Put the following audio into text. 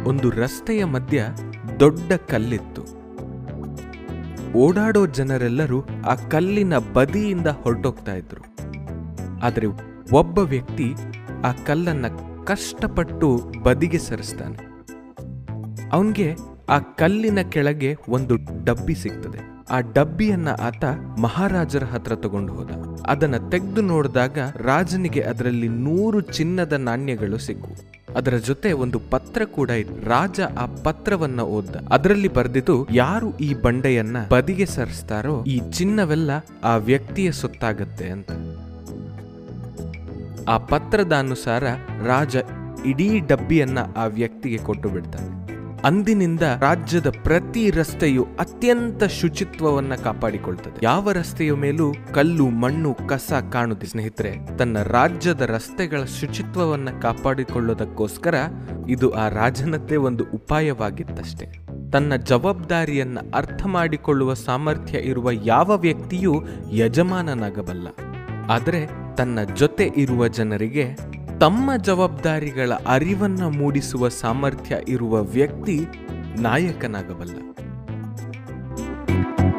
ಒಂದು ರಸ್ತೆಯ ಮಧ್ಯ ದೊಡ್ಡ ಕಲ್ಲಿತ್ತು ಓಡಾಡೋ ಜನರೆಲ್ಲರೂ ಆ ಕಲ್ಲಿನ ಬದಿಯಿಂದ ಹೊರಟೋಗ್ತಾ ಇದ್ರು ಆದರೆ ಒಬ್ಬ ವ್ಯಕ್ತಿ ಆ ಕಲ್ಲನ್ನ ಕಷ್ಟಪಟ್ಟು ಬದಿಗೆ ಸರಿಸ್ತಾನೆ ಅವನ್ಗೆ ಆ ಕಲ್ಲಿನ ಕೆಳಗೆ ಒಂದು ಡಬ್ಬಿ ಸಿಗ್ತದೆ ಆ ಡಬ್ಬಿಯನ್ನ ಆತ ಮಹಾರಾಜರ ಹತ್ರ ತಗೊಂಡು ಹೋದ ಅದನ್ನ ತೆಗೆದು ನೋಡಿದಾಗ ರಾಜನಿಗೆ ಅದರಲ್ಲಿ ನೂರು ಚಿನ್ನದ ನಾಣ್ಯಗಳು ಸಿಕ್ಕು ಅದರ ಜೊತೆ ಒಂದು ಪತ್ರ ಕೂಡ ಇತ್ತು ರಾಜ ಆ ಪತ್ರವನ್ನ ಓದ್ದ ಅದರಲ್ಲಿ ಬರೆದಿದ್ದು ಯಾರು ಈ ಬಂಡೆಯನ್ನ ಬದಿಗೆ ಸರಿಸ್ತಾರೋ ಈ ಚಿನ್ನವೆಲ್ಲ ಆ ವ್ಯಕ್ತಿಯ ಸೊತ್ತಾಗತ್ತೆ ಅಂತ ಆ ಪತ್ರದ ಅನುಸಾರ ರಾಜ ಇಡೀ ಡಬ್ಬಿಯನ್ನ ಆ ವ್ಯಕ್ತಿಗೆ ಕೊಟ್ಟು ಬಿಡ್ತಾನೆ ಅಂದಿನಿಂದ ರಾಜ್ಯದ ಪ್ರತಿ ರಸ್ತೆಯು ಅತ್ಯಂತ ಶುಚಿತ್ವವನ್ನ ಕಾಪಾಡಿಕೊಳ್ತದೆ ಯಾವ ರಸ್ತೆಯ ಮೇಲೂ ಕಲ್ಲು ಮಣ್ಣು ಕಸ ಕಾಣುತ್ತೆ ಸ್ನೇಹಿತರೆ ತನ್ನ ರಾಜ್ಯದ ರಸ್ತೆಗಳ ಶುಚಿತ್ವವನ್ನ ಕಾಪಾಡಿಕೊಳ್ಳೋದಕ್ಕೋಸ್ಕರ ಇದು ಆ ರಾಜನದ್ದೇ ಒಂದು ಉಪಾಯವಾಗಿತ್ತಷ್ಟೇ ತನ್ನ ಜವಾಬ್ದಾರಿಯನ್ನ ಅರ್ಥ ಮಾಡಿಕೊಳ್ಳುವ ಸಾಮರ್ಥ್ಯ ಇರುವ ಯಾವ ವ್ಯಕ್ತಿಯೂ ಯಜಮಾನನಾಗಬಲ್ಲ ಆದರೆ ತನ್ನ ಜೊತೆ ಇರುವ ಜನರಿಗೆ ತಮ್ಮ ಜವಾಬ್ದಾರಿಗಳ ಅರಿವನ್ನ ಮೂಡಿಸುವ ಸಾಮರ್ಥ್ಯ ಇರುವ ವ್ಯಕ್ತಿ ನಾಯಕನಾಗಬಲ್ಲ